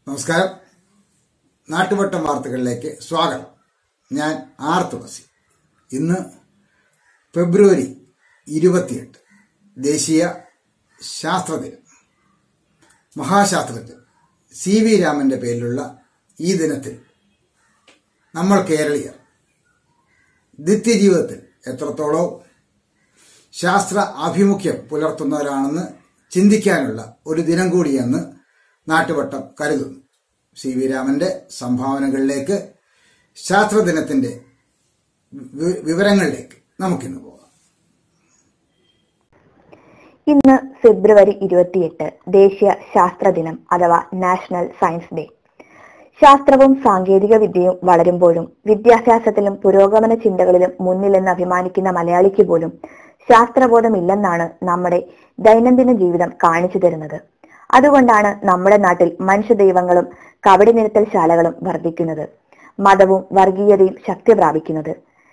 നമസ്കാരം നാട്ടുവട്ടം വാർത്തകളിലേക്ക് സ്വാഗതം ഞാൻ ആർ തുളസി ഇന്ന് ഫെബ്രുവരി ഇരുപത്തിയെട്ട് ദേശീയ ശാസ്ത്രദിനം മഹാശാസ്ത്രജ്ഞൻ സി വി രാമന്റെ പേരിലുള്ള ഈ ദിനത്തിൽ നമ്മൾ കേരളീയർ നിത്യജീവിതത്തിൽ എത്രത്തോളം ശാസ്ത്ര ആഭിമുഖ്യം പുലർത്തുന്നവരാണെന്ന് ചിന്തിക്കാനുള്ള ഒരു ദിനം കൂടിയെന്ന് നാട്ടുവട്ടം കരുതുന്നു സി വി രാമന്റെ സംഭാവനകളിലേക്ക് ശാസ്ത്രദിനത്തിന്റെ വി- വിവരങ്ങളിലേക്ക് നമുക്കിന്ന് പോകാം ഇന്ന് ഫെബ്രുവരി ഇരുപത്തിയെട്ട് ദേശീയ ശാസ്ത്ര ദിനം അഥവാ നാഷണൽ സയൻസ് ഡേ ശാസ്ത്രവും സാങ്കേതിക വിദ്യയും വളരുമ്പോഴും വിദ്യാഭ്യാസത്തിലും പുരോഗമന ചിന്തകളിലും മുന്നിലെന്ന് അഭിമാനിക്കുന്ന മലയാളിക്ക് പോലും ശാസ്ത്രബോധമില്ലെന്നാണ് നമ്മുടെ ദൈനംദിന ജീവിതം കാണിച്ചു തരുന്നത് അതുകൊണ്ടാണ് നമ്മുടെ നാട്ടിൽ മനുഷ്യദൈവങ്ങളും കബഡി നിരത്തൽ ശാലകളും വർദ്ധിക്കുന്നത് മതവും വർഗീയതയും ശക്തി പ്രാപിക്കുന്നത്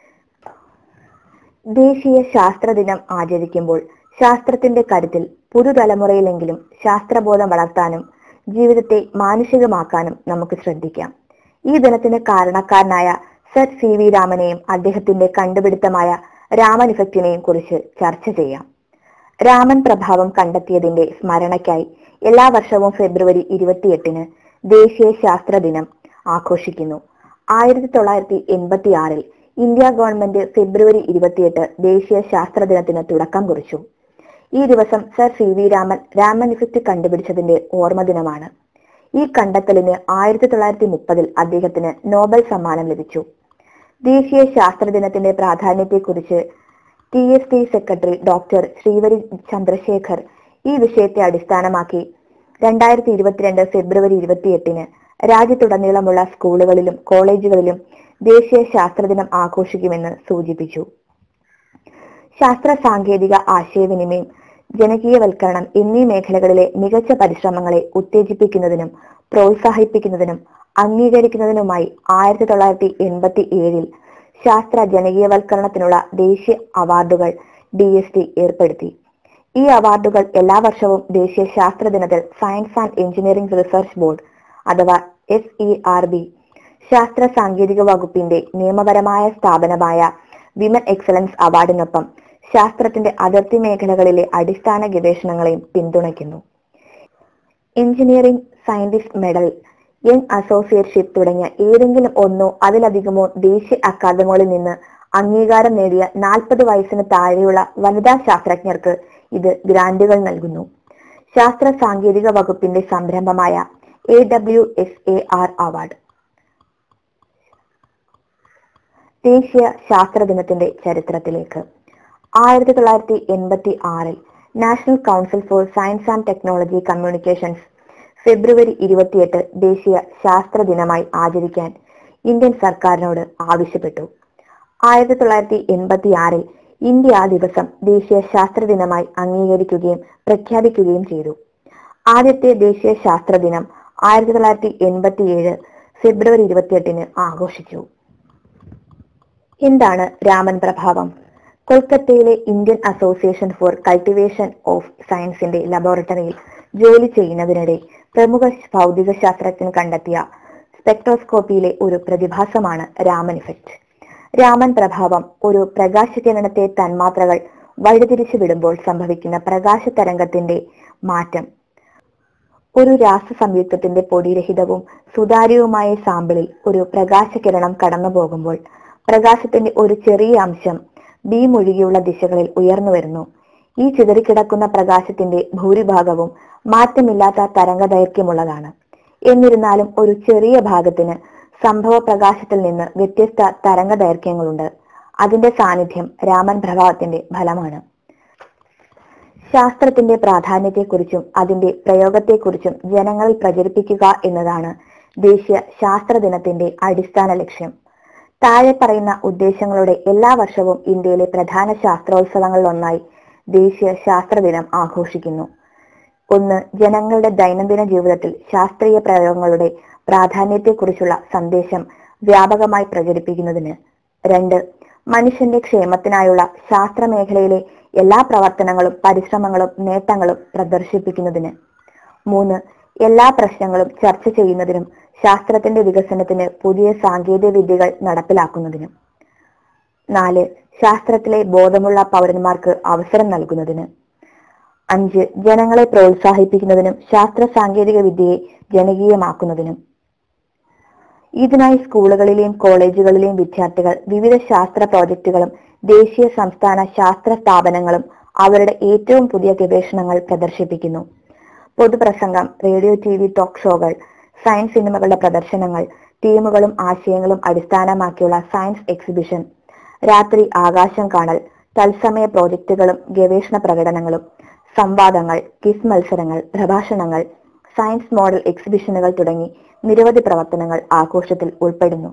ദേശീയ ശാസ്ത്ര ദിനം ആചരിക്കുമ്പോൾ ശാസ്ത്രത്തിന്റെ കരുത്തിൽ പുതുതലമുറയിലെങ്കിലും ശാസ്ത്രബോധം വളർത്താനും ജീവിതത്തെ മാനുഷികമാക്കാനും നമുക്ക് ശ്രദ്ധിക്കാം ഈ ദിനത്തിന് കാരണക്കാരനായ സർ സി വി രാമനെയും അദ്ദേഹത്തിന്റെ കണ്ടുപിടുത്തമായ രാമൻ ഇഫക്റ്റിനെയും കുറിച്ച് ചർച്ച ചെയ്യാം രാമൻ പ്രഭാവം കണ്ടെത്തിയതിന്റെ സ്മരണയ്ക്കായി എല്ലാ വർഷവും ഫെബ്രുവരി ഇരുപത്തിയെട്ടിന് ദേശീയ ശാസ്ത്ര ദിനം ആഘോഷിക്കുന്നു ആയിരത്തി തൊള്ളായിരത്തി എൺപത്തി ആറിൽ ഇന്ത്യ ഗവൺമെന്റ് ഫെബ്രുവരി ഇരുപത്തിയെട്ട് ദേശീയ ശാസ്ത്ര ദിനത്തിന് തുടക്കം കുറിച്ചു ഈ ദിവസം sir C V Raman Raman effect കണ്ടുപിടിച്ചതിന്റെ ഓർമ്മ ദിനമാണ് ഈ കണ്ടെത്തലിന് ആയിരത്തി തൊള്ളായിരത്തി മുപ്പതിൽ അദ്ദേഹത്തിന് നോബൽ സമ്മാനം ലഭിച്ചു ദേശീയ ശാസ്ത്ര ദിനത്തിന്റെ പ്രാധാന്യത്തെക്കുറിച്ച് T S T secretary doctor Srivari Chandrashekhar ഈ വിഷയത്തെ അടിസ്ഥാനമാക്കി രണ്ടായിരത്തി ഇരുപത്തിരണ്ട് ഫെബ്രുവരി ഇരുപത്തിയെട്ടിന് രാജ്യത്തുടനീളമുള്ള സ്കൂളുകളിലും കോളേജുകളിലും ദേശീയ ശാസ്ത്ര ദിനം ആഘോഷിക്കുമെന്ന് സൂചിപ്പിച്ചു ശാസ്ത്ര സാങ്കേതിക ആശയവിനിമയം ജനകീയവൽക്കരണം എന്നീ മേഖലകളിലെ മികച്ച പരിശ്രമങ്ങളെ ഉത്തേജിപ്പിക്കുന്നതിനും പ്രോത്സാഹിപ്പിക്കുന്നതിനും അംഗീകരിക്കുന്നതിനുമായി ആയിരത്തി തൊള്ളായിരത്തി എൺപത്തി ഏഴിൽ ശാസ്ത്ര ജനകീയവൽക്കരണത്തിനുള്ള ദേശീയ അവാർഡുകൾ ഡി എസ് ടി ഏർപ്പെടുത്തി ഈ അവാർഡുകൾ എല്ലാ വർഷവും ദേശീയ ശാസ്ത്ര ദിനത്തിൽ science and engineering research board അഥവാ എസ് ഇ ആർ ബി ശാസ്ത്ര സാങ്കേതിക വകുപ്പിന്റെ നിയമപരമായ സ്ഥാപനമായ വിമൻ എക്സലൻസ് അവാർഡിനൊപ്പം ശാസ്ത്രത്തിന്റെ അതിർത്തി മേഖലകളിലെ അടിസ്ഥാന ഗവേഷണങ്ങളെയും പിന്തുണയ്ക്കുന്നു engineering scientist medal young associateship തുടങ്ങിയ ഏതെങ്കിലും ഒന്നോ അതിലധികമോ ദേശീയ അക്കാദമികളിൽ നിന്ന് അംഗീകാരം നേടിയ നാൽപ്പത് വയസ്സിന് താഴെയുള്ള വനിതാ ശാസ്ത്രജ്ഞർക്ക് ഇത് ഗ്രാന്റുകൾ നൽകുന്നു ശാസ്ത്ര സാങ്കേതിക വകുപ്പിന്റെ സംരംഭമായ A W S A R award ദേശീയ ശാസ്ത്ര ദിനത്തിന്റെ ചരിത്രത്തിലേക്ക് ആയിരത്തി തൊള്ളായിരത്തി എൺപത്തി ആറിൽ national council for science and technology communications ഫെബ്രുവരി ഇരുപത്തിയെട്ട് ദേശീയ ശാസ്ത്ര ദിനമായി ആചരിക്കാൻ ഇന്ത്യൻ സർക്കാരിനോട് ആവശ്യപ്പെട്ടു ആയിരത്തി തൊള്ളായിരത്തി എൺപത്തി ആറിൽ ഇന്ത്യ ആ ദിവസം ദേശീയ ശാസ്ത്ര ദിനമായി അംഗീകരിക്കുകയും പ്രഖ്യാപിക്കുകയും ചെയ്തു ആദ്യത്തെ ദേശീയ ശാസ്ത്ര ദിനം ആയിരത്തി തൊള്ളായിരത്തി എൺപത്തി ഏഴ് ഫെബ്രുവരി ഇരുപത്തിയെട്ടിന് ആഘോഷിച്ചു എന്താണ് രാമൻ പ്രഭാവം കൊൽക്കത്തയിലെ Indian association for cultivation of സയൻസിന്റെ ലബോറട്ടറിയിൽ ജോലി ചെയ്യുന്നതിനിടെ പ്രമുഖ ഭൗതിക ശാസ്ത്രജ്ഞൻ കണ്ടെത്തിയ സ്പെക്ട്രോസ്കോപ്പിയിലെ ഒരു പ്രതിഭാസമാണ് രാമൻ ഇഫക്റ്റ് രാമൻ പ്രഭാവം ഒരു പ്രകാശകിരണത്തെ തന്മാത്രകൾ വഴിതിരിച്ചു വിടുമ്പോൾ സംഭവിക്കുന്ന പ്രകാശ തരംഗത്തിന്റെ മാറ്റം ഒരു രാസ സംയുക്തത്തിന്റെ പൊടിരഹിതവും സുതാര്യവുമായ സാമ്പിളിൽ ഒരു പ്രകാശകിരണം കടന്നു പോകുമ്പോൾ പ്രകാശത്തിന്റെ ഒരു ചെറിയ അംശം ബീം ഒഴികെയുള്ള ദിശകളിൽ ഉയർന്നു വരുന്നു ഈ ചിതറിക്കിടക്കുന്ന പ്രകാശത്തിന്റെ ഭൂരിഭാഗവും മാറ്റമില്ലാത്ത തരംഗദൈർഘ്യമുള്ളതാണ് എന്നിരുന്നാലും ഒരു ചെറിയ ഭാഗത്തിന് സംഭവ പ്രകാശത്തിൽ നിന്ന് വ്യത്യസ്ത തരംഗദൈർഘ്യങ്ങളുണ്ട് അതിന്റെ സാന്നിധ്യം രാമൻ പ്രഭാവത്തിന്റെ ഫലമാണ് ശാസ്ത്രത്തിന്റെ പ്രാധാന്യത്തെക്കുറിച്ചും അതിന്റെ പ്രയോഗത്തെക്കുറിച്ചും ജനങ്ങളിൽ പ്രചരിപ്പിക്കുക എന്നതാണ് ദേശീയ ശാസ്ത്ര ദിനത്തിന്റെ അടിസ്ഥാന ലക്ഷ്യം താഴെ പറയുന്ന ഉദ്ദേശങ്ങളുടെ എല്ലാ വർഷവും ഇന്ത്യയിലെ പ്രധാന ശാസ്ത്രോത്സവങ്ങളിലൊന്നായി ദേശീയ ശാസ്ത്ര ദിനം ആഘോഷിക്കുന്നു ഒന്ന് ജനങ്ങളുടെ ദൈനംദിന ജീവിതത്തിൽ ശാസ്ത്രീയ പ്രയോഗങ്ങളുടെ പ്രാധാന്യത്തെക്കുറിച്ചുള്ള സന്ദേശം വ്യാപകമായി പ്രചരിപ്പിക്കുന്നതിന് രണ്ട് മനുഷ്യന്റെ ക്ഷേമത്തിനായുള്ള ശാസ്ത്ര മേഖലയിലെ എല്ലാ പ്രവർത്തനങ്ങളും പരിശ്രമങ്ങളും നേട്ടങ്ങളും പ്രദർശിപ്പിക്കുന്നതിന് മൂന്ന് എല്ലാ പ്രശ്നങ്ങളും ചർച്ച ചെയ്യുന്നതിനും ശാസ്ത്രത്തിന്റെ വികസനത്തിന് പുതിയ സാങ്കേതിക വിദ്യകൾ നടപ്പിലാക്കുന്നതിനും നാല് ശാസ്ത്രത്തിലെ ബോധമുള്ള പൗരന്മാർക്ക് അവസരം നൽകുന്നതിന് അഞ്ച് ജനങ്ങളെ പ്രോത്സാഹിപ്പിക്കുന്നതിനും ശാസ്ത്ര സാങ്കേതിക വിദ്യയെ ജനകീയമാക്കുന്നതിനും ഇതിനായി സ്കൂളുകളിലെയും കോളേജുകളിലെയും വിദ്യാർത്ഥികൾ വിവിധ ശാസ്ത്ര പ്രോജക്റ്റുകളും ദേശീയ സംസ്ഥാന ശാസ്ത്ര സ്ഥാപനങ്ങളും അവരുടെ ഏറ്റവും പുതിയ ഗവേഷണങ്ങൾ പ്രദർശിപ്പിക്കുന്നു പൊതുപ്രസംഗം റേഡിയോ ടി വി ടോക്ക് ഷോകൾ സയൻസ് സിനിമകളുടെ പ്രദർശനങ്ങൾ തീമുകളും ആശയങ്ങളും അടിസ്ഥാനമാക്കിയുള്ള സയൻസ് എക്സിബിഷൻ രാത്രി ആകാശം കാണൽ തത്സമയ പ്രോജക്റ്റുകളും ഗവേഷണ പ്രകടനങ്ങളും സംവാദങ്ങൾ ക്വിസ് മത്സരങ്ങൾ പ്രഭാഷണങ്ങൾ സയൻസ് മോഡൽ എക്സിബിഷനുകൾ തുടങ്ങി നിരവധി പ്രവർത്തനങ്ങൾ ആഘോഷത്തിൽ ഉൾപ്പെടുന്നു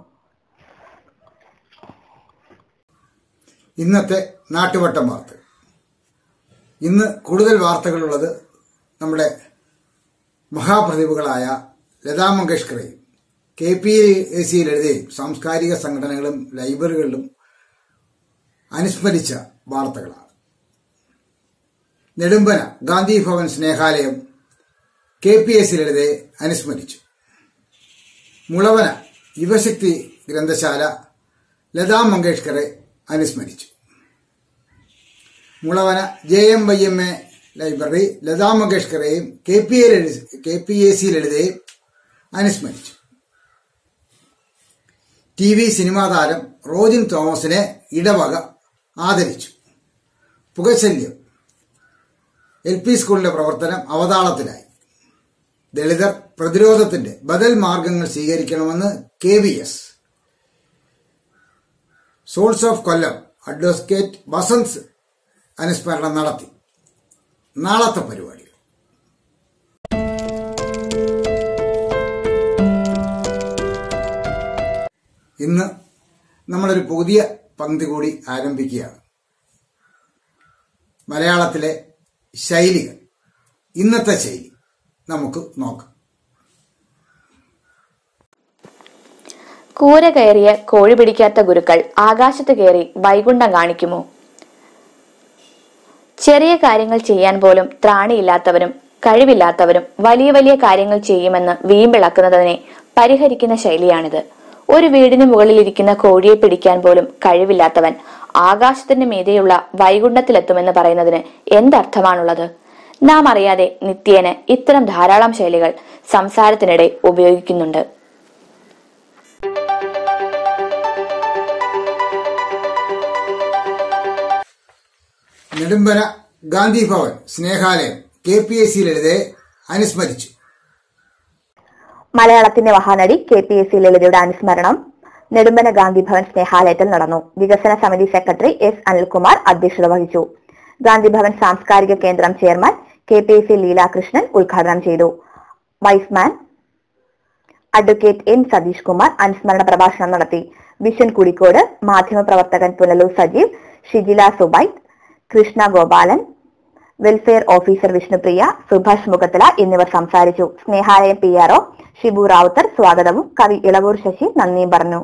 ഇന്നത്തെ നാട്ടുവട്ടം വാർത്തകൾ ഇന്ന് കൂടുതൽ വാർത്തകളുള്ളത് നമ്മുടെ മഹാപ്രതിഭകളായ ലതാ മങ്കേഷ്കറേയും കെ പി എ സിയിൽ എഴുതുകയും സാംസ്കാരിക സംഘടനകളും ലൈബ്രറികളിലും അനുസ്മരിച്ച വാർത്തകളാണ് Nedumbana Gandhi Bhavan Snehalayam K P S എഴുതെ അനുസ്മരിച്ചു മുളവന യുവശക്തി ഗ്രന്ഥശാല ലതാ മങ്കേഷ്കറെ അനുസ്മരിച്ചു Mulavana J M Y M A library Lata മങ്കേഷ്കറെയും K P A K P A C ലളിതയും അനുസ്മരിച്ചു ടി വി സിനിമാ താരം റോജിൻ തോമസിനെ ഇടവക ആദരിച്ചു പുകശല്യം എൽ പി സ്കൂളിന്റെ പ്രവർത്തനം അവതാളത്തിലായി ദളിതർ പ്രതിരോധത്തിന്റെ ബദൽ മാർഗങ്ങൾ സ്വീകരിക്കണമെന്ന് K V S souls of Kollam advocate Vasanth അനുസ്മരണം നടത്തി നാളത്തെ പരിപാടികൾ ഇന്ന് നമ്മളൊരു പുതിയ പങ്ക്തി കൂടി ആരംഭിക്കുകയാണ് മലയാളത്തിലെ ശൈലികൾ ഇന്നത്തെ ശൈലി നമുക്ക് നോക്കാം കൂര കയറിയ കോഴി പിടിക്കാത്ത ഗുരുക്കൾ ആകാശത്ത് കയറി വൈകുണ്ഠം കാണിക്കുമോ ചെറിയ കാര്യങ്ങൾ ചെയ്യാൻ പോലും ത്രാണിയില്ലാത്തവരും കഴിവില്ലാത്തവരും വലിയ വലിയ കാര്യങ്ങൾ ചെയ്യുമെന്ന് വീമ്പിളക്കുന്നതിനെ പരിഹരിക്കുന്ന ശൈലിയാണിത് ഒരു വീടിന് മുകളിലിരിക്കുന്ന കോഴിയെ പിടിക്കാൻ പോലും കഴിവില്ലാത്തവൻ ആകാശത്തിന് മീതെയുള്ള വൈകുണ്ഠത്തിലെത്തുമെന്ന് പറയുന്നതിന് എന്തർത്ഥമാണുള്ളത് നാം അറിയാതെ നിത്യേന ഇത്തരം ധാരാളം ശൈലികൾ സംസാരത്തിനിടെ ഉപയോഗിക്കുന്നുണ്ട് Nedumbana Gandhi Bhavan Snehalayam K P S C ലളിതയെ അനുസ്മരിച്ചു മലയാളത്തിന്റെ മഹാനടി കെ പി എസ് സി ലളിതയുടെ അനുസ്മരണം നെടുമ്പന ഗാന്ധി ഭവൻ സ്നേഹാലയത്തിൽ നടന്നു വികസന സമിതി സെക്രട്ടറി എസ് അനിൽകുമാർ അധ്യക്ഷത വഹിച്ചു ഗാന്ധി ഭവൻ സാംസ്കാരിക കേന്ദ്രം chairman K P S C Leelakrishnan ഉദ്ഘാടനം ചെയ്തു Y's men advocate N Satheesh Kumar അനുസ്മരണ പ്രഭാഷണം നടത്തി വിഷൻ കുടിക്കോട് മാധ്യമപ്രവർത്തകൻ പുനലൂർ സജീവ് ഷിജില സുബൈത്ത് കൃഷ്ണ ഗോപാലൻ വെൽഫെയർ ഓഫീസർ വിഷ്ണുപ്രിയ സുഭാഷ് മുഖത്തല എന്നിവർ സംസാരിച്ചു സ്നേഹാലയം പി ആർഒ ഷിബു റാവുത്തർ സ്വാഗതവും കവി ഇളവൂർ ശശി നന്ദിയും പറഞ്ഞു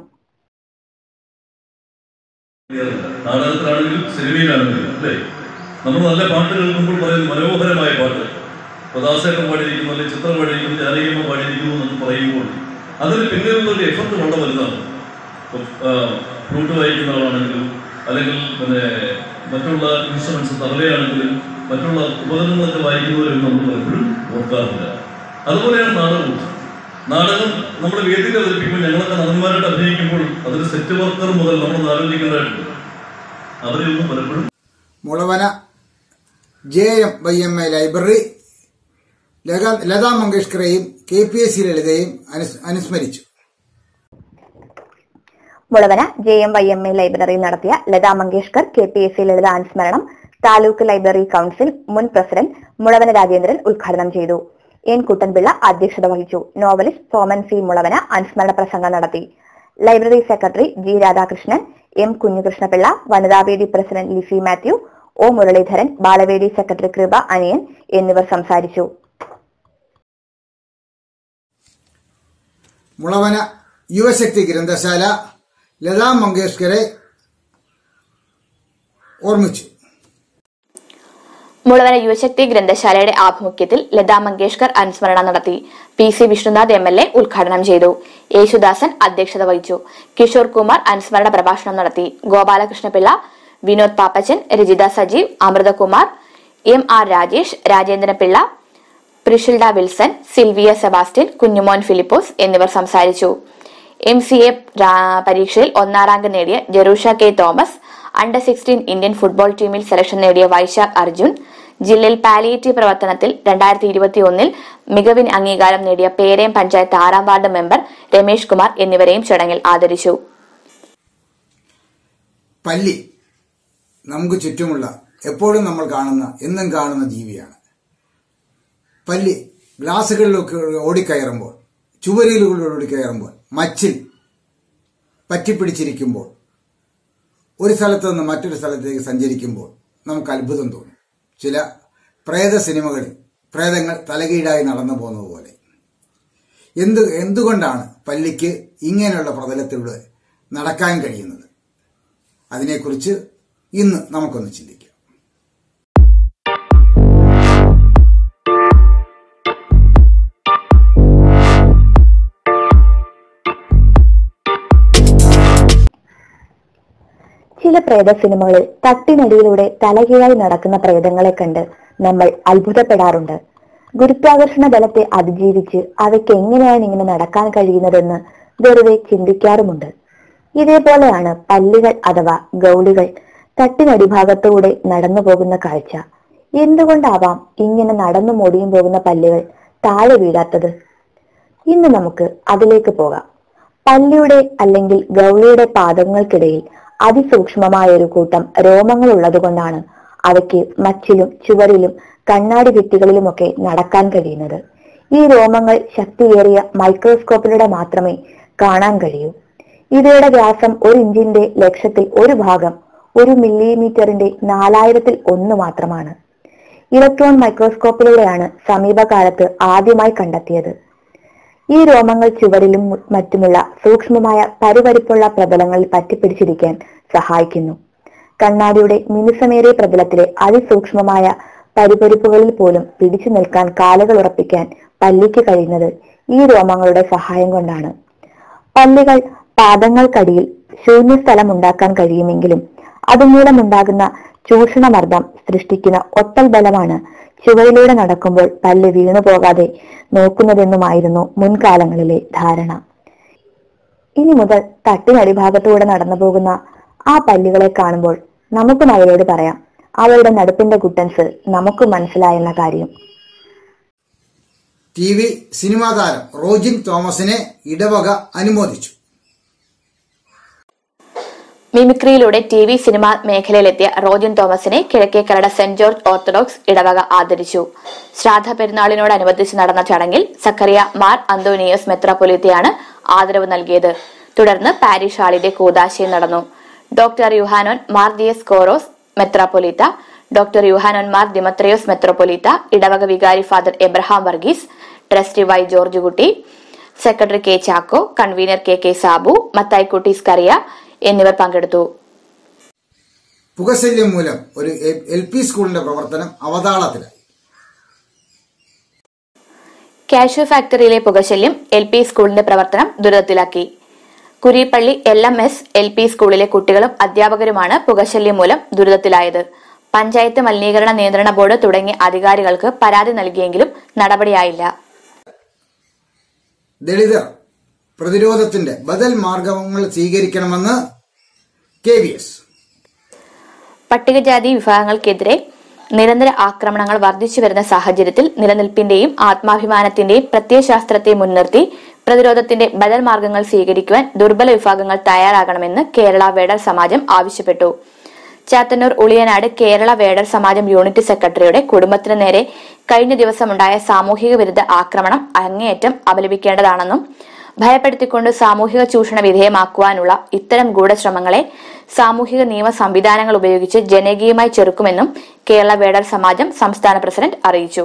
നാടകത്തിലാണെങ്കിലും സിനിമയിലാണെങ്കിലും അല്ലേ നമ്മൾ നല്ല പാട്ട് കേൾക്കുമ്പോൾ പറയുന്നത് മനോഹരമായ പാട്ട് പ്രദാസേട്ടൻ പാടിയിരിക്കുന്നു അല്ലെങ്കിൽ ചിത്രം പാടിയിരിക്കുന്നു ജാനകിയമ്മ പാടിയിരിക്കുന്നു എന്നൊക്കെ പറയുമ്പോൾ അതിന് പിന്നിലുള്ള ഒരു എഫർട്ട് വളരെ വലുതാണ് ഇപ്പം, ആ, ഫ്ലൂട്ട് വായിക്കുന്ന ആളാണെങ്കിലും അല്ലെങ്കിൽ പിന്നെ മറ്റുള്ള ഇൻസ്ട്രുമെന്റ്സ് തറലയാണെങ്കിലും മറ്റുള്ള ഉപകരണങ്ങളൊക്കെ വായിക്കുന്നവരും നമ്മൾ എപ്പോഴും ഓർക്കാറില്ല അതുപോലെയാണ് നാടകവും നാടകം നമ്മുടെ വേദിയിൽ അവതരിപ്പിക്കുമ്പോൾ ഞങ്ങളൊക്കെ നടന്മാരായിട്ട് അഭിനയിക്കുമ്പോൾ അതിൽ സെറ്റ് വർക്കർ മുതൽ നമ്മൾ ആലോചിക്കേണ്ടതായിട്ടുണ്ട് അവരെ ഒന്നും പലപ്പോഴും Mulavana J M Y M A library ലഗ- ലതാ മങ്കേഷ്കറെയും കെ പി എസ് സി ലളിതയും അനുസ്- അനുസ്മരിച്ചു Mulavana J M Y M A ലൈബ്രറിയിൽ നടത്തിയ Lata Mangeshkar K P S C Lalitha അനുസ്മരണം താലൂക്ക് ലൈബ്രറി കൌൺസിൽ മുൻ പ്രസിഡന്റ് മുളവന രാജേന്ദ്രൻ ഉദ്ഘാടനം ചെയ്തു എൻ കുട്ടൻപിള്ള അധ്യക്ഷത വഹിച്ചു നോവലിസ്റ്റ് സോമൻ സി മുളവന അനുസ്മരണ പ്രസംഗം നടത്തി library secretary G Radhakrishnan M Kunjukrishnapillai വനിതാവേദി പ്രസിഡന്റ് ലിസി മാത്യു ഒ മുരളീധരൻ ബാലവേദി സെക്രട്ടറി കൃപ അനിയൻ എന്നിവർ സംസാരിച്ചു മുളവന യുവശക്തി ഗ്രന്ഥശാല ലതാ മങ്കേഷ്കറെ ഓർമ്മിച്ചു മുളവന യുവശക്തി ഗ്രന്ഥശാലയുടെ ആഭിമുഖ്യത്തിൽ ലതാ മങ്കേഷ്കർ അനുസ്മരണം നടത്തി P C Vishnunath M L A ഉദ്ഘാടനം ചെയ്തു യേശുദാസൻ അധ്യക്ഷത വഹിച്ചു കിഷോർ കുമാർ അനുസ്മരണ പ്രഭാഷണം നടത്തി ഗോപാലകൃഷ്ണപിള്ള വിനോദ് പാപ്പച്ചൻ രജിത സജീവ് അമൃതകുമാർ എം ആർ രാജേഷ് രാജേന്ദ്രപിള്ള പ്രിഷിൽഡ വിൽസൺ സിൽവിയ സെബാസ്റ്റ്യൻ കുഞ്ഞുമോൻ ഫിലിപ്പോസ് എന്നിവർ സംസാരിച്ചു എം സി എ പരീക്ഷയിൽ ഒന്നാം റാങ്ക് നേടിയ Jerusha K Thomas under sixteen Indian football ടീമിൽ സെലക്ഷൻ നേടിയ വൈശാഖ് അർജുൻ ജില്ലയിൽ പാലിയേറ്റീവ് പ്രവർത്തനത്തിൽ രണ്ടായിരത്തി ഇരുപത്തി ഒന്നിൽ മികവിന് അംഗീകാരം നേടിയ പേരയം പഞ്ചായത്ത് ആറാം വാർഡ് മെമ്പർ രമേഷ് കുമാർ എന്നിവരെയും ചടങ്ങിൽ ആദരിച്ചു പല്ലി നമുക്ക് ചുറ്റുമുള്ള എപ്പോഴും നമ്മൾ കാണുന്ന എന്നും കാണുന്ന ജീവിയാണ് പല്ലി ഗ്ലാസുകളിലൊക്കെ ഓടിക്കയറുമ്പോൾ ചുവരുകളിലൂടെ ഓടിക്കയറുമ്പോൾ മച്ചിൽ പറ്റിപ്പിടിച്ചിരിക്കുമ്പോൾ ഒരു സ്ഥലത്ത് നിന്ന് മറ്റൊരു സ്ഥലത്തേക്ക് സഞ്ചരിക്കുമ്പോൾ നമുക്ക് അത്ഭുതം തോന്നും ചില പ്രേത സിനിമകളിൽ പ്രേതങ്ങൾ തലകീഴായി നടന്നു പോകുന്നത് പോലെ എന്ത് എന്തുകൊണ്ടാണ് പല്ലിക്ക് ഇങ്ങനെയുള്ള പ്രതലത്തിലൂടെ നടക്കാൻ കഴിയുന്നത് അതിനെക്കുറിച്ച് ഇന്ന് നമുക്കൊന്ന് ചിന്തിക്കാം ചില പ്രേത സിനിമകളിൽ തട്ടിനടിയിലൂടെ തലകീഴായി നടക്കുന്ന പ്രേതങ്ങളെ കണ്ട് നമ്മൾ അത്ഭുതപ്പെടാറുണ്ട് ഗുരുത്വാകർഷണ ബലത്തെ അതിജീവിച്ച് അവയ്ക്ക് എങ്ങനെയാണ് ഇങ്ങനെ നടക്കാൻ കഴിയുന്നതെന്ന് വെറുതെ ചിന്തിക്കാറുമുണ്ട് ഇതേപോലെയാണ് പല്ലികൾ അഥവാ ഗൗളികൾ തട്ടിനടിഭാഗത്തൂടെ നടന്നു പോകുന്ന കാഴ്ച എന്തുകൊണ്ടാവാം ഇങ്ങനെ നടന്നു മോടിയും പോകുന്ന പല്ലുകൾ താഴെ വീഴാത്തത് ഇന്ന് നമുക്ക് അതിലേക്ക് പോകാം പല്ലിയുടെ അല്ലെങ്കിൽ ഗൗളിയുടെ പാദങ്ങൾക്കിടയിൽ അതിസൂക്ഷ്മമായ ഒരു കൂട്ടം രോമങ്ങൾ ഉള്ളതുകൊണ്ടാണ് അവയ്ക്ക് മച്ചിലും ചുവരിലും കണ്ണാടി ഭിത്തികളിലുമൊക്കെ നടക്കാൻ കഴിയുന്നത് ഈ രോമങ്ങൾ ശക്തിയേറിയ മൈക്രോസ്കോപ്പിലൂടെ മാത്രമേ കാണാൻ കഴിയൂ ഇവയുടെ വ്യാസം ഒരു ഇഞ്ചിന്റെ ലക്ഷത്തിൽ ഒരു ഭാഗം ഒരു മില്ലിമീറ്ററിന്റെ നാലായിരത്തിൽ ഒന്ന് മാത്രമാണ് ഇലക്ട്രോൺ മൈക്രോസ്കോപ്പിലൂടെയാണ് സമീപകാലത്ത് ആദ്യമായി കണ്ടെത്തിയത് ഈ രോമങ്ങൾ ചുവരിലും മു- മറ്റുമുള്ള സൂക്ഷ്മമായ പരുപരിപ്പുള്ള പ്രതലങ്ങളിൽ പറ്റിപ്പിടിച്ചിരിക്കാൻ സഹായിക്കുന്നു കണ്ണാടിയുടെ മിനുസമേറിയ പ്രതലത്തിലെ അതിസൂക്ഷ്മമായ പരുപരിപ്പുകളിൽ പോലും പിടിച്ചു നിൽക്കാൻ കാലുകൾ ഉറപ്പിക്കാൻ പല്ലിക്ക് കഴിയുന്നത് ഈ രോമങ്ങളുടെ സഹായം കൊണ്ടാണ് പല്ലികൾ പാദങ്ങൾക്കടിയിൽ ശൂന്യസ്ഥലം ഉണ്ടാക്കാൻ കഴിയുമെങ്കിലും അതുമൂലമുണ്ടാകുന്ന ചൂഷണമർദ്ദം സൃഷ്ടിക്കുന്ന ഒട്ടൽ ബലമാണ് ചുവരിലൂടെ നടക്കുമ്പോൾ പല്ല് വീണു പോകാതെ നോക്കുന്നതെന്നുമായിരുന്നു മുൻകാലങ്ങളിലെ ധാരണ ഇനി മുതൽ തട്ടിനടിഭാഗത്തൂടെ നടന്നു പോകുന്ന ആ പല്ലുകളെ കാണുമ്പോൾ നമുക്കും അവരോട് പറയാം അവരുടെ നടുപ്പിന്റെ കുട്ടൻസ് നമുക്കും മനസ്സിലായെന്ന കാര്യം ടി വി സിനിമാ താരം റോജിൻ തോമസിനെ ഇടവക അനുമോദിച്ചു മിമിക്രിയിലൂടെ ടി വി സിനിമാ മേഖലയിലെത്തിയ റോജിൻ തോമസിനെ കിഴക്കേക്കരട സെന്റ് ജോർജ് ഓർത്തഡോക്സ് ഇടവക ആദരിച്ചു ശ്രാദ്ധ പെരുന്നാളിനോടനുബന്ധിച്ച് നടന്ന ചടങ്ങിൽ സക്കറിയ മാർ അന്തോനിയോസ് മെത്രാപ്പൊലിത്തയാണ് ആദരവ് നൽകിയത് തുടർന്ന് പാരിഷ് ഹാളിന്റെ കൂതാശയും നടന്നു ഡോക്ടർ യുഹാനോൻ മാർ ദിയസ് കോറോസ് മെത്രാപ്പൊലീത്ത ഡോക്ടർ യുഹാനോൻ മാർ ദിമത്രയോസ് മെത്രോപ്പൊലീത്ത ഇടവക വികാരി father Abraham Varghese trustee Y George Kutty secretary K Chacko convener K K Sabu Mathaikutty Scaria എന്നിവർ പങ്കെടുത്തു പുകശല്യം മൂലം ഒരു എൽ പി സ്കൂളിന്റെ പ്രവർത്തനം അവതാളത്തിലായി കാഷ്യൂ ഫാക്ടറിയിലെ പുകശല്യം എൽ പി സ്കൂളിന്റെ പ്രവർത്തനം ദുരിതത്തിലാക്കി Kurippally L M S L P സ്കൂളിലെ കുട്ടികളും അധ്യാപകരുമാണ് പുകശല്യം മൂലം ദുരിതത്തിലായത് പഞ്ചായത്ത് മലിനീകരണ നിയന്ത്രണ ബോർഡ് തുടങ്ങിയ അധികാരികൾക്ക് പരാതി നൽകിയെങ്കിലും നടപടിയായില്ല ദളിതർ പ്രതിരോധത്തിന്റെ ബദൽ മാർഗങ്ങൾ സ്വീകരിക്കണമെന്ന് കെ വി എസ് പട്ടികജാതി വിഭാഗങ്ങൾക്കെതിരെ നിരന്തര ആക്രമണങ്ങൾ വർദ്ധിച്ചു വരുന്ന സാഹചര്യത്തിൽ നിലനിൽപ്പിന്റെയും ആത്മാഭിമാനത്തിന്റെയും പ്രത്യയശാസ്ത്രത്തെ മുൻനിർത്തി പ്രതിരോധത്തിന്റെ ബദൽ മാർഗങ്ങൾ സ്വീകരിക്കുവാൻ ദുർബല വിഭാഗങ്ങൾ തയ്യാറാകണമെന്ന് കേരള വേടർ സമാജം ആവശ്യപ്പെട്ടു ചാത്തന്നൂർ ഉളിയനാട് കേരള വേടർ സമാജം യൂണിറ്റ് സെക്രട്ടറിയുടെ കുടുംബത്തിന് നേരെ കഴിഞ്ഞ ദിവസമുണ്ടായ സാമൂഹിക വിരുദ്ധ ആക്രമണം അങ്ങേയറ്റം അപലപിക്കേണ്ടതാണെന്നും ഭയപ്പെടുത്തിക്കൊണ്ട് സാമൂഹിക ചൂഷണ വിധേയമാക്കുവാനുള്ള ഇത്തരം ഗൂഢശ്രമങ്ങളെ സാമൂഹിക നിയമ സംവിധാനങ്ങൾ ഉപയോഗിച്ച് ജനകീയമായി ചെറുക്കുമെന്നും കേരള വേടർ സമാജം സംസ്ഥാന പ്രസിഡന്റ് അറിയിച്ചു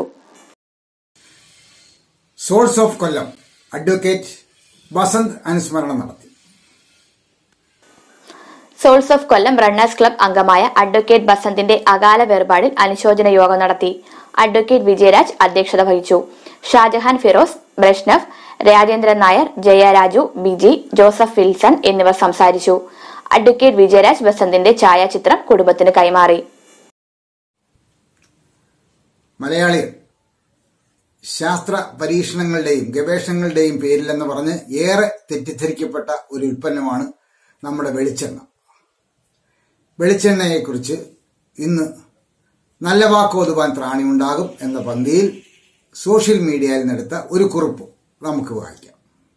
source of Kollam advocate Vasanth അനുസ്മരണം നടത്തി souls of Kollam runners club അംഗമായ അഡ്വക്കേറ്റ് ബസന്തിന്റെ അകാല വേർപാടിൽ അനുശോചന യോഗം നടത്തി അഡ്വക്കേറ്റ് വിജയരാജ് അധ്യക്ഷത വഹിച്ചു ഷാജഹാൻ ഫിറോസ് ബ്രഷ്നഫ് രാജേന്ദ്രൻ നായർ ജയരാജു ബിജി ജോസഫ് വിൽസൺ എന്നിവർ സംസാരിച്ചു അഡ്വക്കേറ്റ് വിജയരാജ് ബസന്തിന്റെ ഛായാചിത്രം കുടുംബത്തിന് കൈമാറി മലയാളികൾ ശാസ്ത്ര പരീക്ഷണങ്ങളുടെയും ഗവേഷണങ്ങളുടെയും പേരിലെന്ന് പറഞ്ഞ് ഏറെ തെറ്റിദ്ധരിക്കപ്പെട്ട ഒരു ഉൽപ്പന്നമാണ് നമ്മുടെ വെളിച്ചെണ്ണ വെളിച്ചെണ്ണയെക്കുറിച്ച് ഇന്ന് നല്ല വാക്കോതുവാൻ ത്രാണിയുണ്ടാകും എന്ന പന്തിയിൽ സോഷ്യൽ മീഡിയയിൽ നിന്നെടുത്ത ഒരു കുറിപ്പ് നമുക്ക് വായിക്കാം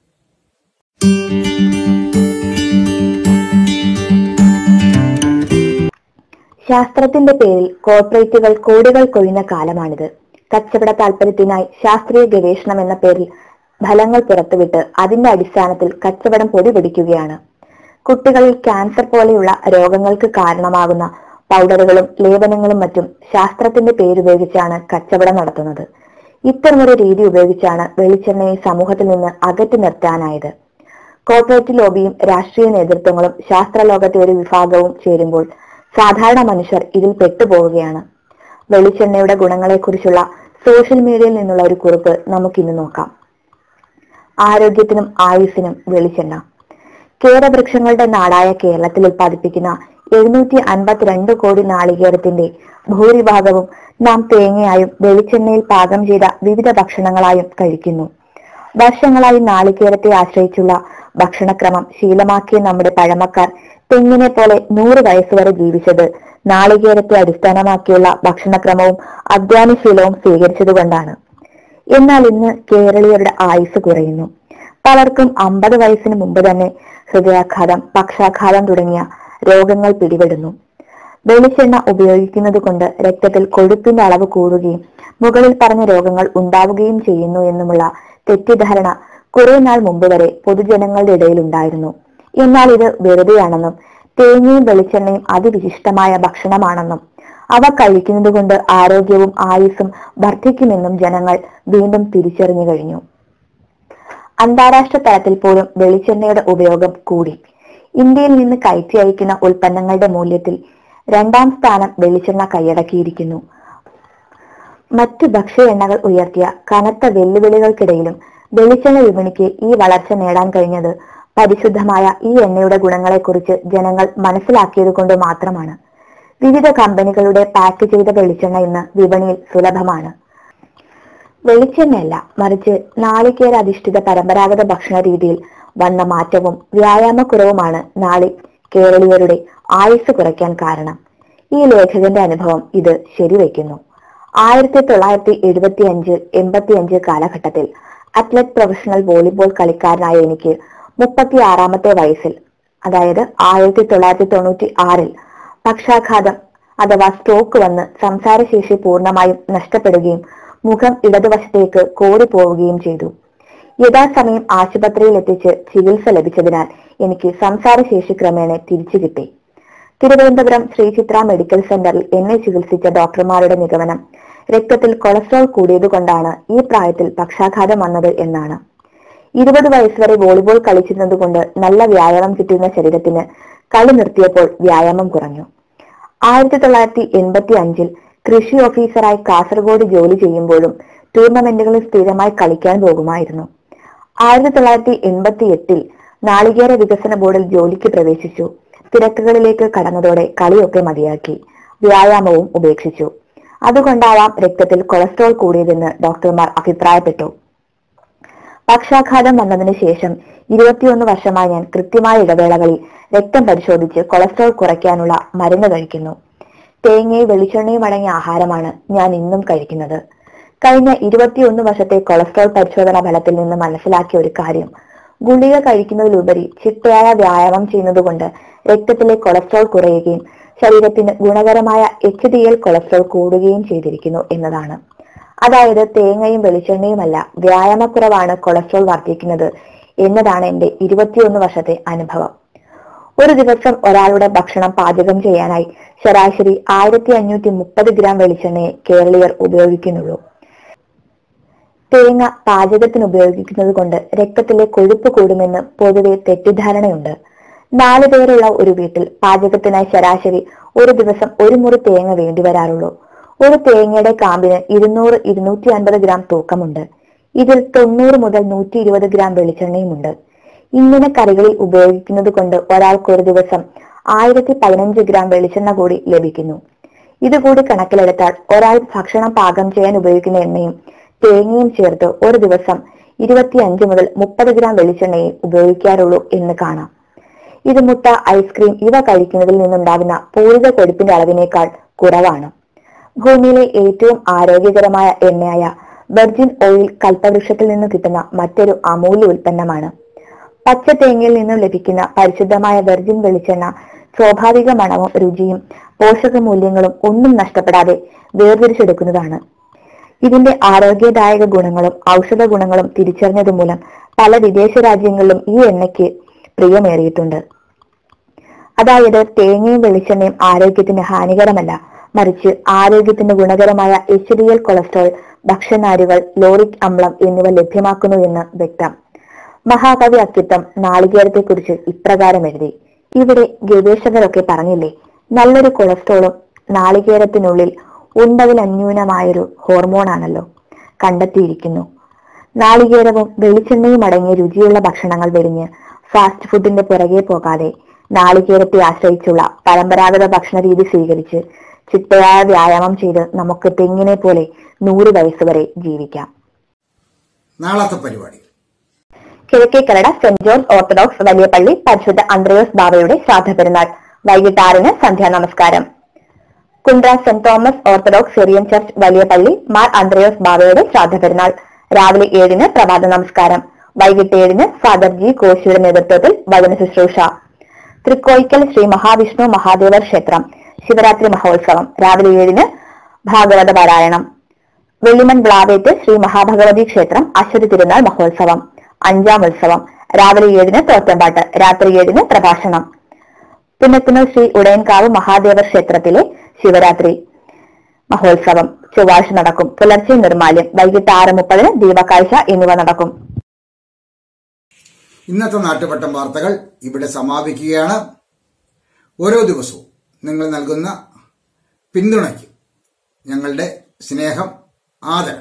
ശാസ്ത്രത്തിന്റെ പേരിൽ കോർപ്പറേറ്റുകൾ കോടികൾ കൊഴിയുന്ന കാലമാണിത് കച്ചവട താൽപര്യത്തിനായി ശാസ്ത്രീയ ഗവേഷണം എന്ന പേരിൽ ഫലങ്ങൾ പുറത്തുവിട്ട് അതിന്റെ അടിസ്ഥാനത്തിൽ കച്ചവടം പൊടിപിടിക്കുകയാണ് കുട്ടികളിൽ ക്യാൻസർ പോലെയുള്ള രോഗങ്ങൾക്ക് കാരണമാകുന്ന പൗഡറുകളും ലേപനങ്ങളും മറ്റും ശാസ്ത്രത്തിന്റെ പേരുപയോഗിച്ചാണ് കച്ചവടം നടത്തുന്നത് ഇത്തരമൊരു രീതി ഉപയോഗിച്ചാണ് വെളിച്ചെണ്ണയെ സമൂഹത്തിൽ നിന്ന് അകറ്റി നിർത്താനായത് കോർപ്പറേറ്റ് ലോബിയും രാഷ്ട്രീയ നേതൃത്വങ്ങളും ശാസ്ത്രലോകത്തെ ഒരു വിഭാഗവും ചേരുമ്പോൾ സാധാരണ മനുഷ്യർ ഇതിൽ പെട്ടുപോവുകയാണ് വെളിച്ചെണ്ണയുടെ ഗുണങ്ങളെക്കുറിച്ചുള്ള സോഷ്യൽ മീഡിയയിൽ നിന്നുള്ള ഒരു കുറിപ്പ് നമുക്കിന്ന് നോക്കാം ആരോഗ്യത്തിനും ആയുസ്സിനും വെളിച്ചെണ്ണ കേരവൃക്ഷങ്ങളുടെ നാടായ കേരളത്തിൽ ഉൽപ്പാദിപ്പിക്കുന്ന എഴുന്നൂറ്റി അൻപത്തിരണ്ട് കോടി നാളികേരത്തിന്റെ ഭൂരിഭാഗവും നാം തേങ്ങയായും വെളിച്ചെണ്ണയിൽ പാകം ചെയ്ത വിവിധ ഭക്ഷണങ്ങളായും കഴിക്കുന്നു വർഷങ്ങളായി നാളികേരത്തെ ആശ്രയിച്ചുള്ള ഭക്ഷണക്രമം ശീലമാക്കിയ നമ്മുടെ പഴമക്കാർ തെങ്ങിനെ പോലെ നൂറ് വയസ്സുവരെ ജീവിച്ചത് നാളികേരത്തെ അടിസ്ഥാനമാക്കിയുള്ള ഭക്ഷണക്രമവും അധ്വാനശീലവും സ്വീകരിച്ചതുകൊണ്ടാണ് എന്നാൽ ഇന്ന് കേരളീയരുടെ ആയുസ് കുറയുന്നു പലർക്കും അമ്പത് വയസ്സിന് മുമ്പ് തന്നെ ഹൃദയാഘാതം പക്ഷാഘാതം തുടങ്ങിയ രോഗങ്ങൾ പിടിപെടുന്നു വെളിച്ചെണ്ണ ഉപയോഗിക്കുന്നത് കൊണ്ട് രക്തത്തിൽ കൊഴുപ്പിന്റെ അളവ് കൂടുകയും മുകളിൽ പറഞ്ഞ രോഗങ്ങൾ ഉണ്ടാവുകയും ചെയ്യുന്നു എന്നുമുള്ള തെറ്റിദ്ധാരണ കുറെ നാൾ മുമ്പ് വരെ പൊതുജനങ്ങളുടെ ഇടയിൽ ഉണ്ടായിരുന്നു എന്നാൽ ഇത് വെറുതെയാണെന്നും തേങ്ങയും വെളിച്ചെണ്ണയും അതിവിശിഷ്ടമായ ഭക്ഷണമാണെന്നും അവ കഴിക്കുന്നത് കൊണ്ട് ആരോഗ്യവും ആയുസ്സും വർദ്ധിക്കുമെന്നും ജനങ്ങൾ വീണ്ടും തിരിച്ചറിഞ്ഞു കഴിഞ്ഞു അന്താരാഷ്ട്ര തലത്തിൽ പോലും വെളിച്ചെണ്ണയുടെ ഉപയോഗം കൂടി ഇന്ത്യയിൽ നിന്ന് കയറ്റി അയക്കുന്ന ഉൽപ്പന്നങ്ങളുടെ മൂല്യത്തിൽ രണ്ടാം സ്ഥാനം വെളിച്ചെണ്ണ കൈയടക്കിയിരിക്കുന്നു മറ്റു ഭക്ഷ്യ എണ്ണകൾ ഉയർത്തിയ കനത്ത വെല്ലുവിളികൾക്കിടയിലും വെളിച്ചെണ്ണ വിപണിക്ക് ഈ വളർച്ച നേടാൻ കഴിഞ്ഞത് പരിശുദ്ധമായ ഈ എണ്ണയുടെ ഗുണങ്ങളെക്കുറിച്ച് ജനങ്ങൾ മനസ്സിലാക്കിയത് കൊണ്ട് മാത്രമാണ് വിവിധ കമ്പനികളുടെ പാക്ക് ചെയ്ത വെളിച്ചെണ്ണ ഇന്ന് വിപണിയിൽ സുലഭമാണ് വെളിച്ചെണ്ണയല്ല മറിച്ച് നാളികേര അധിഷ്ഠിത പരമ്പരാഗത ഭക്ഷണ രീതിയിൽ വന്ന മാറ്റവും വ്യായാമക്കുറവുമാണ് നാളി കേരളീയരുടെ ആയുസ് കുറയ്ക്കാൻ കാരണം ഈ ലേഖകന്റെ അനുഭവം ഇത് ശരിവെക്കുന്നു ആയിരത്തി തൊള്ളായിരത്തി എഴുപത്തി അഞ്ച് എൺപത്തി അഞ്ച് കാലഘട്ടത്തിൽ അത്ലറ്റ് പ്രൊഫഷണൽ വോളിബോൾ കളിക്കാരനായ എനിക്ക് മുപ്പത്തി ആറാമത്തെ വയസ്സിൽ അതായത് ആയിരത്തി തൊള്ളായിരത്തി തൊണ്ണൂറ്റി ആറിൽ പക്ഷാഘാതം അഥവാ സ്ട്രോക്ക് വന്ന് സംസാരശേഷി പൂർണ്ണമായും നഷ്ടപ്പെടുകയും മുഖം ഇടതുവശത്തേക്ക് കോടി പോവുകയും ചെയ്തു യഥാസമയം ആശുപത്രിയിൽ എത്തിച്ച് ചികിത്സ ലഭിച്ചതിനാൽ എനിക്ക് സംസാരശേഷി ക്രമേണ തിരിച്ചു കിട്ടി തിരുവനന്തപുരം ശ്രീചിത്ര മെഡിക്കൽ സെന്ററിൽ എന്നെ ചികിത്സിച്ച ഡോക്ടർമാരുടെ നിഗമനം രക്തത്തിൽ കൊളസ്ട്രോൾ കൂടിയതുകൊണ്ടാണ് ഈ പ്രായത്തിൽ പക്ഷാഘാതം വന്നത് എന്നാണ് ഇരുപത് വയസ്സ് വരെ വോളിബോൾ കളിച്ചിരുന്നതുകൊണ്ട് നല്ല വ്യായാമം കിട്ടിയിരുന്ന ശരീരത്തിന് കളി നിർത്തിയപ്പോൾ വ്യായാമം കുറഞ്ഞു ആയിരത്തി തൊള്ളായിരത്തി എൺപത്തി അഞ്ചിൽ കൃഷി ഓഫീസറായി കാസർഗോഡ് ജോലി ചെയ്യുമ്പോഴും ടൂർണമെന്റുകളിൽ സ്ഥിരമായി കളിക്കാൻ പോകുമായിരുന്നു ആയിരത്തി തൊള്ളായിരത്തി എൺപത്തി എട്ടിൽ നാളികേര വികസന ബോർഡിൽ ജോലിക്ക് പ്രവേശിച്ചു തിരക്കുകളിലേക്ക് കടന്നതോടെ കളിയൊക്കെ മതിയാക്കി വ്യായാമവും ഉപേക്ഷിച്ചു അതുകൊണ്ടാവാം രക്തത്തിൽ കൊളസ്ട്രോൾ കൂടിയതെന്ന് ഡോക്ടർമാർ അഭിപ്രായപ്പെട്ടു പക്ഷാഘാതം വന്നതിന് ശേഷം ഇരുപത്തിയൊന്ന് വർഷമായി ഞാൻ കൃത്യമായ ഇടവേളകളിൽ രക്തം പരിശോധിച്ച് കൊളസ്ട്രോൾ കുറയ്ക്കാനുള്ള മരുന്ന് കഴിക്കുന്നു തേങ്ങയും വെളിച്ചെണ്ണയും അടങ്ങിയ ആഹാരമാണ് ഞാൻ ഇന്നും കഴിക്കുന്നത് കഴിഞ്ഞ ഇരുപത്തിയൊന്ന് വർഷത്തെ കൊളസ്ട്രോൾ പരിശോധനാ ഫലത്തിൽ നിന്ന് മനസ്സിലാക്കിയ ഒരു കാര്യം ഗുളിക കഴിക്കുന്നതിലുപരി ചിട്ടയായ വ്യായാമം ചെയ്യുന്നതുകൊണ്ട് രക്തത്തിലെ കൊളസ്ട്രോൾ കുറയുകയും ശരീരത്തിന് ഗുണകരമായ എച്ച് ഡി എൽ കൊളസ്ട്രോൾ കൂടുകയും ചെയ്തിരിക്കുന്നു എന്നതാണ് അതായത് തേങ്ങയും വെളിച്ചെണ്ണയുമല്ല വ്യായാമക്കുറവാണ് കൊളസ്ട്രോൾ വർദ്ധിക്കുന്നത് എന്നതാണ് എന്റെ ഇരുപത്തിയൊന്ന് വർഷത്തെ അനുഭവം ഒരു ദിവസം ഒരാളുടെ ഭക്ഷണം പാചകം ചെയ്യാനായി ശരാശരി ആയിരത്തി അഞ്ഞൂറ്റി മുപ്പത് ഗ്രാം വെളിച്ചെണ്ണയെ കേരളീയർ ഉപയോഗിക്കുന്നുള്ളൂ തേങ്ങ പാചകത്തിന് ഉപയോഗിക്കുന്നത് കൊണ്ട് രക്തത്തിലെ കൊഴുപ്പ് കൂടുമെന്ന് പൊതുവെ തെറ്റിദ്ധാരണയുണ്ട് നാല് പേരുള്ള ഒരു വീട്ടിൽ പാചകത്തിനായി ശരാശരി ഒരു ദിവസം ഒരു മുറി തേങ്ങ വേണ്ടി വരാറുള്ളൂ ഒരു തേങ്ങയുടെ കാമ്പിന് ഇരുന്നൂറ് ഇരുന്നൂറ്റി അൻപത് ഗ്രാം തൂക്കമുണ്ട് ഇതിൽ തൊണ്ണൂറ് മുതൽ നൂറ്റി ഇരുപത് ഗ്രാം വെളിച്ചെണ്ണയുമുണ്ട് ഇങ്ങനെ കറികളിൽ ഉപയോഗിക്കുന്നത് കൊണ്ട് ഒരാൾക്ക് ഒരു ദിവസം ആയിരത്തി പതിനഞ്ച് ഗ്രാം വെളിച്ചെണ്ണ കൂടി ലഭിക്കുന്നു ഇതുകൂടി കണക്കിലെടുത്താൽ ഒരാൾ ഭക്ഷണം പാകം ചെയ്യാൻ ഉപയോഗിക്കുന്ന എണ്ണയും തേങ്ങയും ചേർത്ത് ഒരു ദിവസം ഇരുപത്തിയഞ്ച് മുതൽ മുപ്പത് ഗ്രാം വെളിച്ചെണ്ണയെ ഉപയോഗിക്കാറുള്ളൂ എന്ന് കാണാം ഇത് മുട്ട ഐസ്ക്രീം ഇവ കഴിക്കുന്നതിൽ നിന്നുണ്ടാകുന്ന പൂരിത കൊഴുപ്പിന്റെ അളവിനേക്കാൾ കുറവാണ് ഭൂമിയിലെ ഏറ്റവും ആരോഗ്യകരമായ എണ്ണയായ വെർജിൻ ഓയിൽ കൽപ്പവൃക്ഷത്തിൽ നിന്ന് കിട്ടുന്ന മറ്റൊരു അമൂല്യ ഉൽപ്പന്നമാണ് പച്ച തേങ്ങയിൽ നിന്നും ലഭിക്കുന്ന പരിശുദ്ധമായ വെർജിൻ വെളിച്ചെണ്ണ സ്വാഭാവിക മണവും രുചിയും പോഷക മൂല്യങ്ങളും ഒന്നും നഷ്ടപ്പെടാതെ വേർതിരിച്ചെടുക്കുന്നതാണ് ഇതിന്റെ ആരോഗ്യദായക ഗുണങ്ങളും ഔഷധ ഗുണങ്ങളും തിരിച്ചറിഞ്ഞതുമൂലം പല വിദേശ രാജ്യങ്ങളിലും ഈ എണ്ണയ്ക്ക് പ്രിയമേറിയിട്ടുണ്ട് അതായത് തേങ്ങയും വെളിച്ചെണ്ണയും ആരോഗ്യത്തിന് ഹാനികരമല്ല മറിച്ച് ആരോഗ്യത്തിന് ഗുണകരമായ എച്ച് ഡി എൽ കൊളസ്ട്രോൾ ഭക്ഷണാരുകൾ ലോറിക് അമ്ലം എന്നിവ ലഭ്യമാക്കുന്നു എന്ന് വ്യക്തം മഹാകവി അക്കിത്തം നാളികേരത്തെക്കുറിച്ച് ഇപ്രകാരം എഴുതി ഇവിടെ ഗവേഷകരൊക്കെ പറഞ്ഞില്ലേ നല്ലൊരു കൊളസ്ട്രോളും നാളികേരത്തിനുള്ളിൽ ഉണ്ടതിൽ അന്യൂനമായൊരു ഹോർമോണാണല്ലോ കണ്ടെത്തിയിരിക്കുന്നു നാളികേരവും വെളിച്ചെണ്ണയും അടങ്ങിയ രുചിയുള്ള ഭക്ഷണങ്ങൾ വെടിഞ്ഞ് ഫാസ്റ്റ് ഫുഡിന്റെ പുറകെ പോകാതെ നാളികേരത്തെ ആശ്രയിച്ചുള്ള പരമ്പരാഗത ഭക്ഷണ രീതി സ്വീകരിച്ച് ചിട്ടയായ വ്യായാമം ചെയ്ത് നമുക്ക് തെങ്ങിനെ പോലെ നൂറ് വയസ്സ് വരെ ജീവിക്കാം നാളത്തെ പരിപാടി കിഴക്കേക്കരട സെന്റ് ജോർജ് ഓർത്തഡോക്സ് വലിയ പള്ളി പരിശുദ്ധ അന്ത്രയോസ് ബാബയുടെ ശ്രാദ്ധ പെരുന്നാൾ വൈകിട്ട് ആറിന് സന്ധ്യാ നമസ്കാരം Kundra saint Thomas orthodox Syrian church വലിയ പള്ളി മാർ അന്ത്രയോസ് ബാബയുടെ ശ്രാദ്ധ പെരുന്നാൾ രാവിലെ ഏഴിന് പ്രഭാത നമസ്കാരം വൈകിട്ട് ഏഴിന് ഫാദർ ജി കോശിയുടെ നേതൃത്വത്തിൽ വചന ശുശ്രൂഷ തൃക്കോയിക്കൽ ശ്രീ മഹാവിഷ്ണു മഹാദേവർ ക്ഷേത്രം ശിവരാത്രി മഹോത്സവം രാവിലെ ഏഴിന് ഭാഗവത പാരായണം വെള്ളിമൺ ബ്ലാവേറ്റ് ശ്രീ മഹാഭഗവതി ക്ഷേത്രം അശ്വതി തിരുനാൾ മഹോത്സവം അഞ്ചാം ഉത്സവം രാവിലെ ഏഴിന് തോറ്റമ്പാട്ട് രാത്രി ഏഴിന് പ്രഭാഷണം പുന്നത്തുന്നൂർ ശ്രീ ഉടയൻകാവ് മഹാദേവ ക്ഷേത്രത്തിലെ ശിവരാത്രി മഹോത്സവം ചൊവ്വാഴ്ച നടക്കും പുലർച്ചെ നിർമാല്യം വൈകിട്ട് ആറ് മുപ്പതിന് ദീപക്കാഴ്ച എന്നിവ നടക്കും ഇന്നത്തെ നാട്ടുപട്ടം വാർത്തകൾ ഇവിടെ സമാപിക്കുകയാണ് ഓരോ ദിവസവും നിങ്ങൾ നൽകുന്ന പിന്തുണയ്ക്ക് ഞങ്ങളുടെ സ്നേഹം ആദരം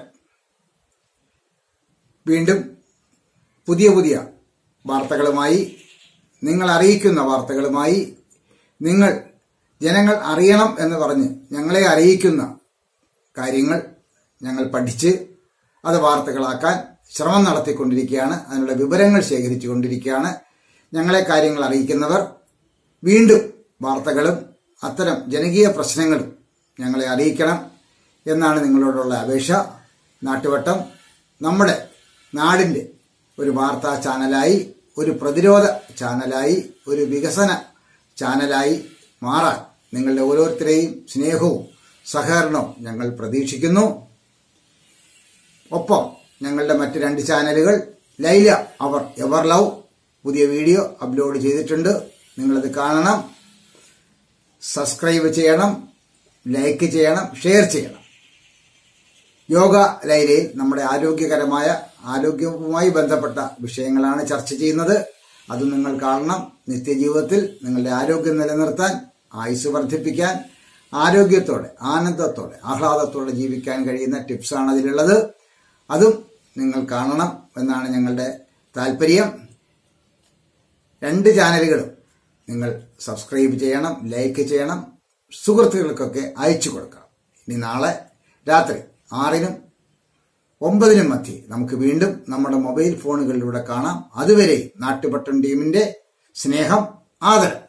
വീണ്ടും പുതിയ പുതിയ വാർത്തകളുമായി നിങ്ങൾ അറിയിക്കുന്ന വാർത്തകളുമായി നിങ്ങൾ ജനങ്ങൾ അറിയണം എന്ന് പറഞ്ഞ് ഞങ്ങളെ അറിയിക്കുന്ന കാര്യങ്ങൾ ഞങ്ങൾ പഠിച്ച് അത് വാർത്തകളാക്കാൻ ശ്രമം നടത്തിക്കൊണ്ടിരിക്കുകയാണ് അതിനുള്ള വിവരങ്ങൾ ശേഖരിച്ചു കൊണ്ടിരിക്കുകയാണ് ഞങ്ങളെ കാര്യങ്ങൾ അറിയിക്കുന്നവർ വീണ്ടും വാർത്തകളും അത്തരം ജനകീയ പ്രശ്നങ്ങളും ഞങ്ങളെ അറിയിക്കണം എന്നാണ് നിങ്ങളോടുള്ള അപേക്ഷ നാട്ടുവട്ടം നമ്മുടെ നാടിൻ്റെ ഒരു വാർത്താ ചാനലായി ഒരു പ്രതിരോധ ചാനലായി ഒരു വികസന ചാനലായി മാറാൻ നിങ്ങളുടെ ഓരോരുത്തരെയും സ്നേഹവും സഹകരണവും ഞങ്ങൾ പ്രതീക്ഷിക്കുന്നു ഒപ്പം ഞങ്ങളുടെ മറ്റ് രണ്ട് ചാനലുകൾ ലൈല അവർ എവർ ലവ് പുതിയ വീഡിയോ അപ്ലോഡ് ചെയ്തിട്ടുണ്ട് നിങ്ങളത് കാണണം സബ്സ്ക്രൈബ് ചെയ്യണം ലൈക്ക് ചെയ്യണം ഷെയർ ചെയ്യണം യോഗ ലൈലയിൽ നമ്മുടെ ആരോഗ്യകരമായ ആരോഗ്യവുമായി ബന്ധപ്പെട്ട വിഷയങ്ങളാണ് ചർച്ച ചെയ്യുന്നത് അത് നിങ്ങൾ കാണണം നിത്യജീവിതത്തിൽ നിങ്ങളുടെ ആരോഗ്യം നിലനിർത്താൻ ആയുസ് വർദ്ധിപ്പിക്കാൻ ആരോഗ്യത്തോടെ ആനന്ദത്തോടെ ആഹ്ലാദത്തോടെ ജീവിക്കാൻ കഴിയുന്ന ടിപ്സാണ് അതിലുള്ളത് അതും നിങ്ങൾ കാണണം എന്നാണ് ഞങ്ങളുടെ താല്പര്യം രണ്ട് ചാനലുകളും നിങ്ങൾ സബ്സ്ക്രൈബ് ചെയ്യണം ലൈക്ക് ചെയ്യണം സുഹൃത്തുക്കൾക്കൊക്കെ അയച്ചു കൊടുക്കണം ഇനി നാളെ രാത്രി ആറിനും ഒമ്പതിനും മധ്യേ നമുക്ക് വീണ്ടും നമ്മുടെ മൊബൈൽ ഫോണുകളിലൂടെ കാണാം അതുവരെ നാട്ടുപട്ടം ടീമിന്റെ സ്നേഹം ആദരം